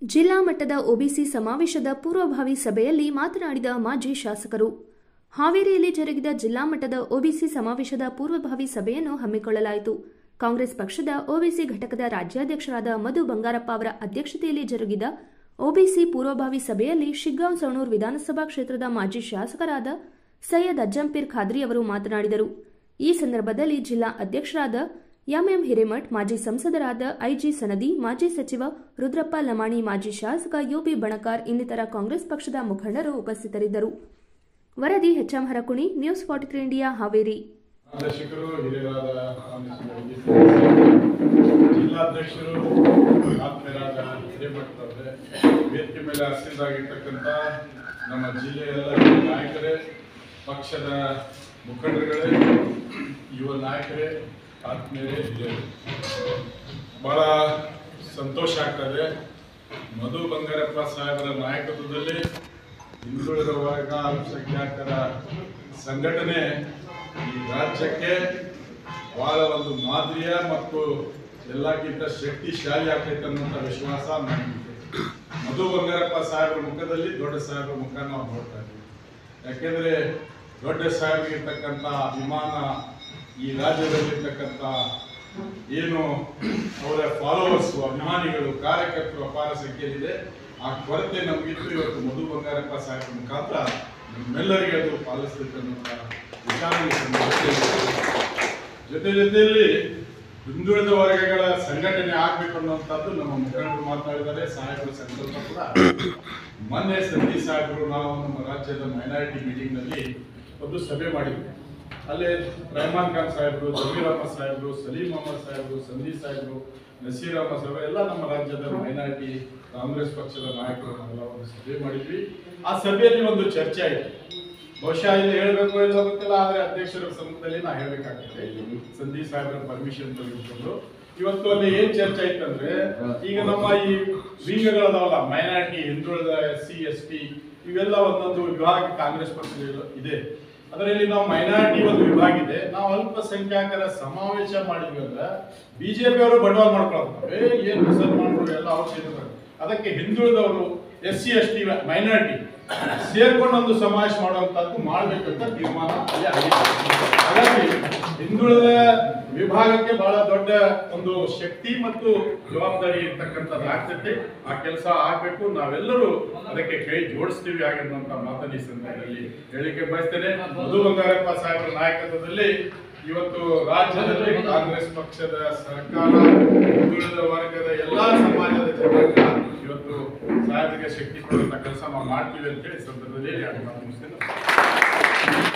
ಜಿಲ್ಲಾ ಮಟ್ಟದ ಒಬಿಸಿ ಸಮಾವೇಶದ ಪೂರ್ವಭಾವಿ ಸಭೆಯಲ್ಲಿ ಮಾತನಾಡಿದ ಮಾಜಿ ಶಾಸಕರು ಹಾವೇರಿಯಲ್ಲಿ ಜರುಗಿದ ಜಿಲ್ಲಾ ಮಟ್ಟದ ಒಬಿಸಿ ಸಮಾವೇಶದ ಪೂರ್ವಭಾವಿ ಸಭೆಯನ್ನು ಹಮ್ಮಿಕೊಳ್ಳಲಾಯಿತು ಕಾಂಗ್ರೆಸ್ ಪಕ್ಷದ ಒಬಿಸಿ ಘಟಕದ ರಾಜ್ಯಾಧ್ಯಕ್ಷರಾದ ಮಧು ಬಂಗಾರಪ್ಪ ಅವರ ಅಧ್ಯಕ್ಷತೆಯಲ್ಲಿ ಜರುಗಿದ ಒಬಿಸಿ ಪೂರ್ವಭಾವಿ ಸಭೆಯಲ್ಲಿ ಶಿಗ್ಗಾಂವ್ ಸವಣೂರು ವಿಧಾನಸಭಾ ಕ್ಷೇತ್ರದ ಮಾಜಿ ಶಾಸಕರಾದ ಸೈಯದ್ ಅಜ್ಜಂಪೀರ್ ಖಾದ್ರಿ ಅವರು ಮಾತನಾಡಿದರು ಈ ಸಂದರ್ಭದಲ್ಲಿ ಜಿಲ್ಲಾ ಅಧ್ಯಕ್ಷರಾದ ಎಂಎಂ ಹಿರೇಮಠ್ ಮಾಜಿ ಸಂಸದರಾದ ಐಜಿ ಸನದಿ ಮಾಜಿ ಸಚಿವ ರುದ್ರಪ್ಪ ಲಮಾಣಿ ಮಾಜಿ ಶಾಸಕ ಯುಬಿ ಬಣಕಾರ್ ಇನ್ನಿತರ ಕಾಂಗ್ರೆಸ್ ಪಕ್ಷದ ಮುಖಂಡರು ಉಪಸ್ಥಿತರಿದ್ದರು ವರದಿ HM Harakuni news forty three India Haveri ನಿರ್ದೇಶಕರು ಹಿರಿಯರಾದ ಕಾಂಗ್ರೆಸ್ಸಿನವರಿಗೆ ಜಿಲ್ಲಾಧ್ಯಕ್ಷರು ಆತ್ಮೀಯರಾದ ಹಿರೇಮಠದವರೇ ವೇದಿಕೆ ಮೇಲೆ ಹಸಿರಾಗಿರ್ತಕ್ಕಂಥ ನಮ್ಮ ಜಿಲ್ಲೆಯ ಎಲ್ಲ ನಾಯಕರೇ ಪಕ್ಷದ ಮುಖಂಡರುಗಳೇ ಯುವ ನಾಯಕರೇ ಆತ್ಮೀಯರೇ ಹಿರಿಯರು ಬಹಳ ಸಂತೋಷ ಆಗ್ತದೆ ಮಧು ಬಂಗಾರಪ್ಪ ಸಾಹೇಬರ ನಾಯಕತ್ವದಲ್ಲಿ ಹಿಂದುಳಿದ ವರ್ಗ ಅಲ್ಪಸಂಖ್ಯಾತರ ಸಂಘಟನೆ ಈ ರಾಜ್ಯಕ್ಕೆ ಬಹಳ ಒಂದು ಮಾದರಿಯ ಮತ್ತು ಎಲ್ಲಕ್ಕಿಂತ ಶಕ್ತಿಶಾಲಿ ಆಗ್ತೈತೆ ಅನ್ನುವಂಥ ವಿಶ್ವಾಸ ನನಗಿದೆ ಮಧು ಬಂಗಾರಪ್ಪ ಸಾಹೇಬರ ಮುಖದಲ್ಲಿ ದೊಡ್ಡ ಸಾಹೇಬರ ಮುಖ ನಾವು ನೋಡ್ತಾ ಇದ್ದೀವಿ ಯಾಕೆಂದ್ರೆ ದೊಡ್ಡ ಸಾಹೇಬರಿಗಿರ್ತಕ್ಕಂಥ ಅಭಿಮಾನ ಈ ರಾಜ್ಯದಲ್ಲಿರ್ತಕ್ಕಂಥ ಏನು ಅವರ ಫಾಲೋವರ್ಸ್ ಅಭಿಮಾನಿಗಳು ಕಾರ್ಯಕರ್ತರು ಅಪಾರ ಸಂಖ್ಯೆಯಲ್ಲಿದೆ ಆ ಕೊರತೆ ನಮಗಿತ್ತು ಇವತ್ತು ಮಧು ಬಂಗಾರಪ್ಪ ಸಾಹೇಬರ ಮುಖಾಂತರ ನಮ್ಮೆಲ್ಲರಿಗೆ ಅದು ಪಾಲಿಸಬೇಕು ಅನ್ನುವಂಥ ವಿಚಾರ ಈ ಸಂದರ್ಭದಲ್ಲಿ ಜೊತೆ ಜೊತೆಯಲ್ಲಿ ಹಿಂದುಳಿದ ವರ್ಗಗಳ ಸಂಘಟನೆ ಆಗ್ಬೇಕು ಅನ್ನುವಂಥದ್ದು ನಮ್ಮ ಮುಖಂಡರು ಮಾತನಾಡಿದ್ದಾರೆ ಸಾಹೇಬರ ಸಂಕಲ್ಪ ಕೂಡ ಮೊನ್ನೆ ಸಂಧಿ ಸಾಹೇಬರು ನಾವು ನಮ್ಮ ರಾಜ್ಯದ ಮೈನಾರಿಟಿ ಮೀಟಿಂಗ್ ನಲ್ಲಿ ಒಂದು ಸಭೆ ಮಾಡಿದ್ವಿ ಅಲ್ಲಿ ರೆಹಮಾನ್ ಖಾನ್ ಸಾಹೇಬರು ಜಮೀರ್ ಅಹಮದ್ ಸಾಹೇಬರು ಸಲೀಂ ಅಹಮದ್ ಸಾಹೇಬರು ಸಂಧಿ ಸಾಹೇಬರು ನಸೀರ್ ಅಹಮದ್ ಸಾಹೇಬರು ಎಲ್ಲ ನಮ್ಮ ರಾಜ್ಯದ ಮೈನಾರಿಟಿ ಕಾಂಗ್ರೆಸ್ ಪಕ್ಷದ ನಾಯಕರು ನಾವೆಲ್ಲ ಒಂದು ಸಭೆ ಮಾಡಿದ್ವಿ ಆ ಸಭೆಯಲ್ಲಿ ಒಂದು ಚರ್ಚೆ ಆಯಿತು ಬಹುಶಃ ಇಲ್ಲಿ ಹೇಳ್ಬೇಕು ಇಲ್ಲ ಗೊತ್ತಿಲ್ಲ ಆದ್ರೆ ಅಧ್ಯಕ್ಷರ ಸಮ್ಮುಖದಲ್ಲಿ ನಾ ಹೇಳ್ಬೇಕಾಗ್ತದೆ ಸಂಧಿ ಸಾಹೇಬರ ಪರ್ಮಿಷನ್ ತೆಗೆದುಕೊಂಡು ಇವತ್ತು ಅಲ್ಲಿ ಏನ್ ಚರ್ಚೆ ಆಯ್ತಂದ್ರೆ ಈಗ ನಮ್ಮ ಈ ವಿಂಗಗಳದಾವಲ್ಲ ಮೈನಾರಿಟಿ ಹಿಂದುಳಿದ ಎಸ್ ಸಿ ಎಸ್ ಟಿ ಇವೆಲ್ಲ ಒಂದೊಂದು ವಿಭಾಗ ಕಾಂಗ್ರೆಸ್ ಪಕ್ಷದಲ್ಲಿ ಇದೆ ಅದರಲ್ಲಿ ನಾವು ಮೈನಾರಿಟಿ ಒಂದು ವಿಭಾಗ ಇದೆ ನಾವು ಅಲ್ಪಸಂಖ್ಯಾತರ ಸಮಾವೇಶ ಮಾಡಿದ್ವಿ ಅಂದ್ರೆ ಬಿಜೆಪಿ ಅವರು ಬಂಡವಾಳ ಮಾಡ್ಕೊಳ್ತಾರೆ ಏ ಏನ್ ಸರ್ ಮಾಡ್ರು ಎಲ್ಲ ಅವ್ರು ಸೇರಿದ್ರು ಅದಕ್ಕೆ ಹಿಂದುಳಿದವರು S C S T minority ಸೇರ್ಕೊಂಡು ಒಂದು ಸಮಾವೇಶ ಮಾಡುವಂತದ್ದು ಮಾಡ್ಬೇಕಂತ ತೀರ್ಮಾನ ಅಲ್ಲಿ ಆಗಿದೆ ಹಾಗಾಗಿ ಹಿಂದುಳಿದ ವಿಭಾಗಕ್ಕೆ ಬಹಳ ದೊಡ್ಡ ಒಂದು ಶಕ್ತಿ ಮತ್ತು ಜವಾಬ್ದಾರಿ ಇರ್ತಕ್ಕಂಥದ್ದು ಆಗ್ತೈತೆ ಆ ಕೆಲಸ ಆಗ್ಬೇಕು ನಾವೆಲ್ಲರೂ ಅದಕ್ಕೆ ಕೈ ಜೋಡಿಸ್ತೀವಿ ಆಗಿರುವಂತ ಮಾತನ್ನ ಈ ಸಂದರ್ಭದಲ್ಲಿ ಹೇಳಿಕೆ ಬಯಸ್ತೇನೆ ಮಧು ಬಂಗಾರಪ್ಪ ಸಾಹೇಬರ ನಾಯಕತ್ವದಲ್ಲಿ ಇವತ್ತು ರಾಜ್ಯದಲ್ಲಿ ಕಾಂಗ್ರೆಸ್ ಪಕ್ಷದ ಸರ್ಕಾರ ಹಿಂದುಳಿದ ವರ್ಗದ ಎಲ್ಲಾ ಸಮಾಜದ ಜನಾಂಗ ಇವತ್ತು ಸಾಹೇಬರಿಗೆ ಶಕ್ತಿ ಕೊಡುವಂತ ಕೆಲಸ ನಾವು ಮಾಡ್ತೀವಿ ಅಂತ ಹೇಳಿ ಈ ಸಂದರ್ಭದಲ್ಲಿ ಎರಡು ಮಾತು ಮುಗಿಸ್ತೇನೆ